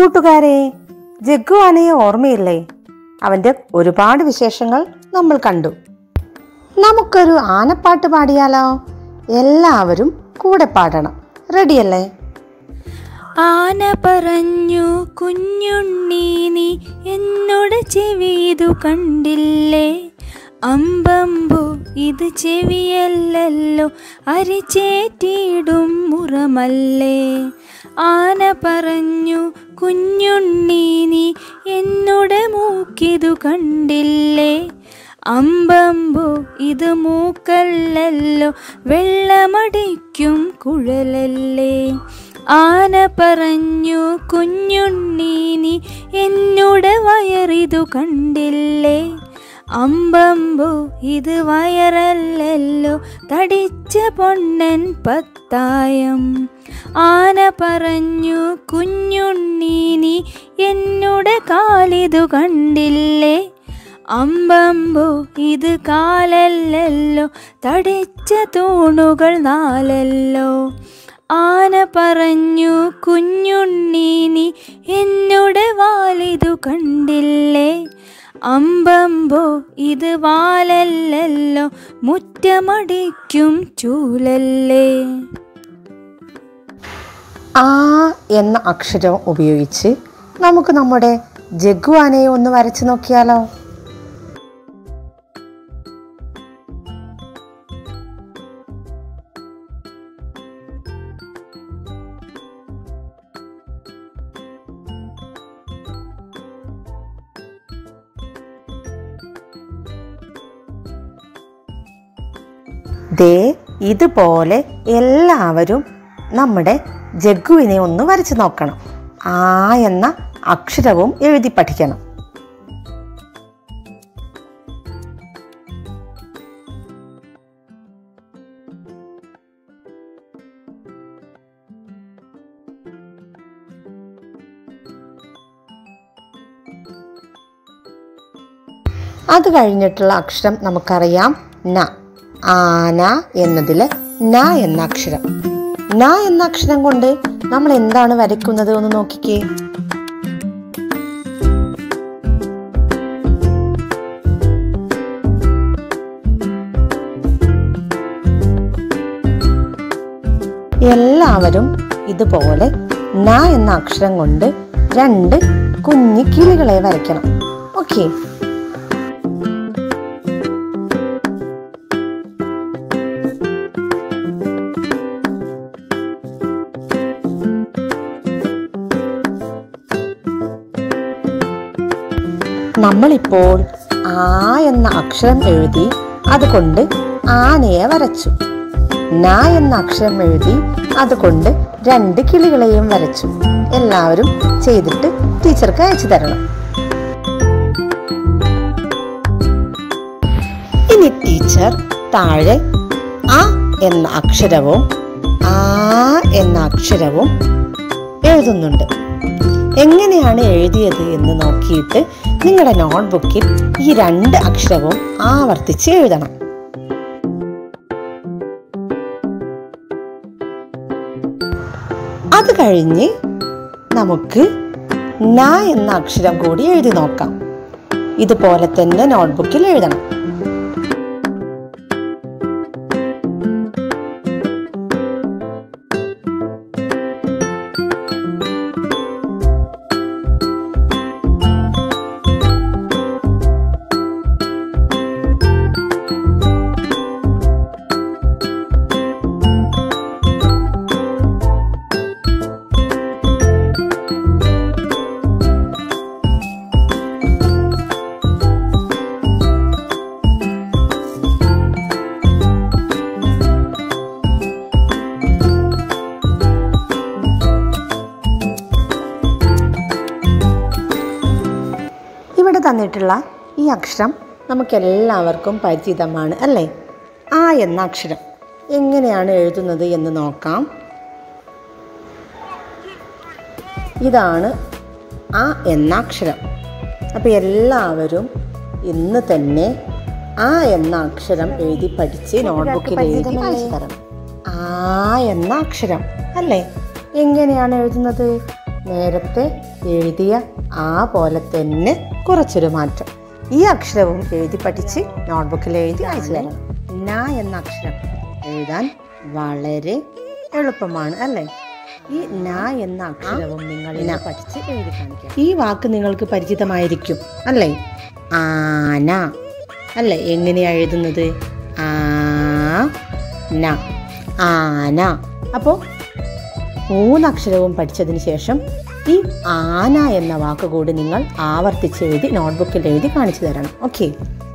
കൂട്ടുകാരെ ജഗ്ഗു ആനയെ ഓർമ്മയില്ലേ അവന്റെ ഒരുപാട് വിശേഷങ്ങൾ നമ്മൾ കണ്ടു നമുക്കൊരു ആനപ്പാട്ട് പാടിയാലോ എല്ലാവരും കൂടെ പാടണം റെഡിയല്ലേ ആന പറഞ്ഞു കുഞ്ഞുണ്ണി നീ എന്നോട് ചെവിതു കണ്ടില്ലേ അമ്പമ്പു ഇത് ചെവിയല്ലല്ലോ അരിച്ചേറ്റിടും മുറമല്ലേ ആന പറഞ്ഞു കുഞ്ഞുണ്ണി നീ എന്നോട് മൂക്കിതു കണ്ടില്ലേ അമ്പമ്പോ ഇത് മൂക്കല്ലല്ലോ വെള്ളമടിക്കും കുഴലല്ലേ ആന പറഞ്ഞു കുഞ്ഞുണ്ണി നീ എന്നോട് വയറിതു കണ്ടില്ലേ അമ്പമ്പോ ഇത് വയറല്ലല്ലോ തടിച്ച പൊണ്ണൻ പത്തായം ആന പറഞ്ഞു കുഞ്ഞുണ്ണി നീ എന്നോട് കാലിതു കണ്ടില്ലേ അമ്പമ്പോ ഇത് കാലല്ലല്ലോ തടിച്ച തൂണുകൾ നാലല്ലോ ആന പറഞ്ഞു കുഞ്ഞുണ്ണി നീ എന്നോട് വാലിതു കണ്ടില്ലേ അമ്പമ്പോ ഇത് വാലല്ലല്ലോ മുറ്റമടിക്കും ചൂലല്ലേ ആ എന്ന അക്ഷരം ഉപയോഗിച്ച് നമുക്ക് നമ്മുടെ ജഗ്ഗു ആനയെ ഒന്ന് വരച്ചു നോക്കിയാലോ ദേ ഇതുപോലെ എല്ലാവരും നമ്മുടെ ജഗ്ഗുവിനെ ഒന്ന് വരച്ചു നോക്കണം ആ എന്ന അക്ഷരവും എഴുതി പഠിക്കണം അത് കഴിഞ്ഞിട്ടുള്ള അക്ഷരം നമുക്കറിയാം ന ആന എന്നതിൽ ന എന്ന അക്ഷരം ന എന്ന അക്ഷരം കൊണ്ട് നമ്മൾ എന്താണ് വരയ്ക്കുന്നത് ഒന്ന് നോക്കിക്കേ എല്ലാവരും ഇതുപോലെ ന എന്ന അക്ഷരം കൊണ്ട് രണ്ട് കുഞ്ഞു കിളികളെ വരയ്ക്കണം ഓക്കെ നമ്മളിപ്പോൾ ആ എന്ന അക്ഷരം എഴുതി അതുകൊണ്ട് ആനയെ വരച്ചു ന എന്ന അക്ഷരം എഴുതി അതുകൊണ്ട് രണ്ട് കിളികളെയും വരച്ചു എല്ലാവരും ചെയ്തിട്ട് ടീച്ചർക്ക് അയച്ചു തരണം ഇനി ടീച്ചർ താഴെ അ എന്ന അക്ഷരവും ആ എന്ന അക്ഷരവും എഴുതുന്നുണ്ട് എങ്ങനെയാണ് എഴുതിയത് എന്ന് നോക്കിയിട്ട് നിങ്ങളുടെ നോട്ട്ബുക്കിൽ ഈ രണ്ട് അക്ഷരവും ആവർത്തിച്ച് എഴുതണം അത് കഴിഞ്ഞ് നമുക്ക് ന എന്ന അക്ഷരം കൂടി എഴുതി നോക്കാം ഇതുപോലെ തന്നെ നോട്ട്ബുക്കിൽ എഴുതണം ഇവിടെ തന്നിട്ടുള്ള ഈ അക്ഷരം നമുക്കെല്ലാവർക്കും പരിചിതമാണ് അല്ലേ ആ എന്ന അക്ഷരം എങ്ങനെയാണ് എഴുതുന്നത് എന്ന് നോക്കാം ഇതാണ് ആ എന്ന അക്ഷരം അപ്പോൾ എല്ലാവരും ഇന്ന് തന്നെ ആ എന്ന അക്ഷരം എഴുതി പഠിച്ച് നോട്ട്ബുക്കിൽ എഴുതി അയച്ചു തരണം ആ എന്ന അക്ഷരം അല്ലേ എങ്ങനെയാണ് എഴുതുന്നത് നേരത്തെ എഴുതിയ ആ പോലെ തന്നെ കുറച്ചൊരു മാറ്റം ഈ അക്ഷരവും എഴുതി പഠിച്ച് നോട്ട്ബുക്കിൽ എഴുതി അയച്ചു തരണം ന എന്ന അക്ഷരം എഴുതാൻ വളരെ എളുപ്പമാണ് അല്ലേ ഈ ന എന്ന അക്ഷരവും നിങ്ങൾ ഇന്ന് പഠിച്ച് എഴുതി കാണിക്കാം ഈ വാക്ക് നിങ്ങൾക്ക് പരിചിതമായിരിക്കും അല്ലേ ആന അല്ലേ എങ്ങനെയാ എഴുതുന്നത് ആ ന ആന അപ്പോൾ മൂന്നക്ഷരവും പഠിച്ചതിന് ശേഷം ഈ ആന എന്ന വാക്ക് കൂടി നിങ്ങൾ ആവർത്തിച്ച് എഴുതി നോട്ട്ബുക്കിൽ എഴുതി കാണിച്ചു തരണം ഓക്കെ